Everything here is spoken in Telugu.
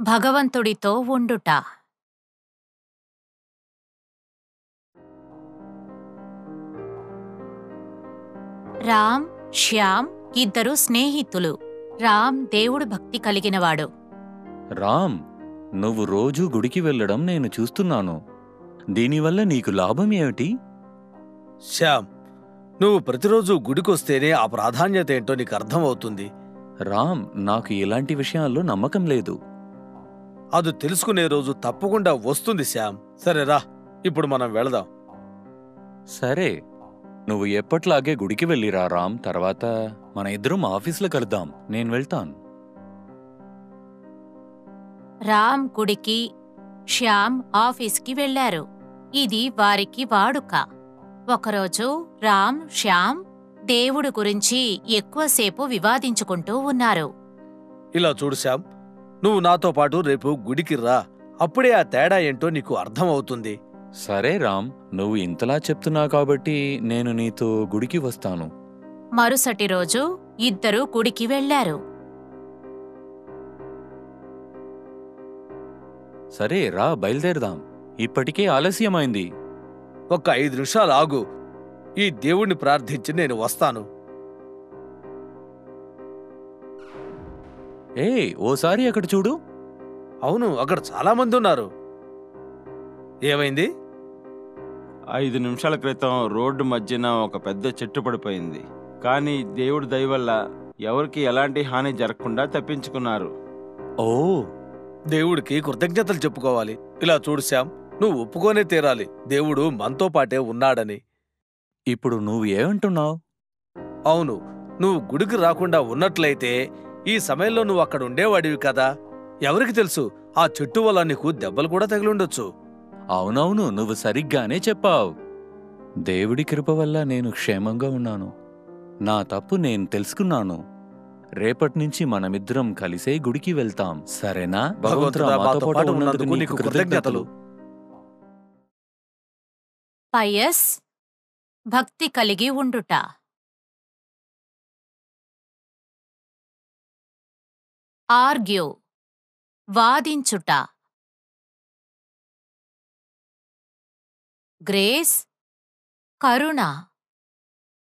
భగవంతుడితో ఉండుట రామ్ శ్యామ్ ఇద్దరు స్నేహితులు రామ్ దేవుడు భక్తి కలిగినవాడు రామ్ నువ్వు రోజూ గుడికి వెళ్ళడం నేను చూస్తున్నాను దీనివల్ల నీకు లాభం ఏమిటి శ్యామ్ నువ్వు ప్రతిరోజు గుడికొస్తేనే ఆ ప్రాధాన్యత ఏంటో నీకు అర్థమవుతుంది రామ్ నాకు ఇలాంటి విషయాల్లో నమ్మకం లేదు అది తెలుసుకునే రోజు తప్పకుండా వస్తుంది శ్యామ్ సరే రా ఇప్పుడు మనం వెళదాం సరే నువ్వు ఎప్పట్లాగే గుడికి వెళ్ళిరా రామ్ తర్వాత మన ఇద్దరం ఆఫీస్లో కలుద్దాం నేను వెళ్తాను రామ్ గుడికి శ్యామ్ ఆఫీస్కి వెళ్లారు ఇది వారికి వాడుక ఒకరోజు రామ్ శ్యామ్ దేవుడు గురించి ఎక్కువసేపు వివాదించుకుంటూ ఉన్నారు ఇలా చూడు శ్యామ్ నువ్వు నాతో పాటు రేపు గుడికి రా అప్పుడే ఆ తేడా ఏంటో నీకు అర్థమవుతుంది సరే రామ్ నువ్వు ఇంతలా చెప్తున్నావు కాబట్టి నేను నీతో గుడికి వస్తాను మరుసటి రోజు ఇద్దరు గుడికి వెళ్లారు సరే రా బయలుదేరదాం ఇప్పటికే ఆలస్యమైంది ఒక్క ఐదు నిమిషాలు ఆగు ఈ దేవుణ్ణి ప్రార్థించి నేను వస్తాను ఏ ఓసారి అక్కడ చూడు అవును అక్కడ చాలా మంది ఉన్నారు ఏమైంది ఐదు నిమిషాల క్రితం రోడ్డు మధ్యన ఒక పెద్ద చెట్టు పడిపోయింది కానీ దేవుడి దయ వల్ల ఎవరికి ఎలాంటి హాని జరగకుండా తప్పించుకున్నారు ఓ దేవుడికి కృతజ్ఞతలు చెప్పుకోవాలి ఇలా చూడు శ్యామ్ నువ్వు ఒప్పుకోనే తీరాలి దేవుడు మనతో పాటే ఉన్నాడని ఇప్పుడు నువ్వు ఏమంటున్నావు అవును నువ్వు గుడికి రాకుండా ఉన్నట్లయితే ఈ సమయంలో నువ్వు అక్కడ ఉండేవాడివి కదా ఎవరికి తెలుసు ఆ చెట్టు వల్ల నీకు దెబ్బలు కూడా తగిలుండొచ్చు అవునవును నువ్వు సరిగ్గానే చెప్పావు దేవుడి కృప వల్ల నేను క్షేమంగా ఉన్నాను నా తప్పు నేను తెలుసుకున్నాను రేపట్నుంచి మనమిద్దరం కలిసే గుడికి వెళ్తాం సరేనా భగవంతుడా భగవంతుడా, మాతో పాటు ఉన్నందుకు నీకు కృతజ్ఞతలు పయస్ భక్తి కలిగి ఉండుట ఆర్గ్యూ వాదించుట గ్రేస్ కరుణ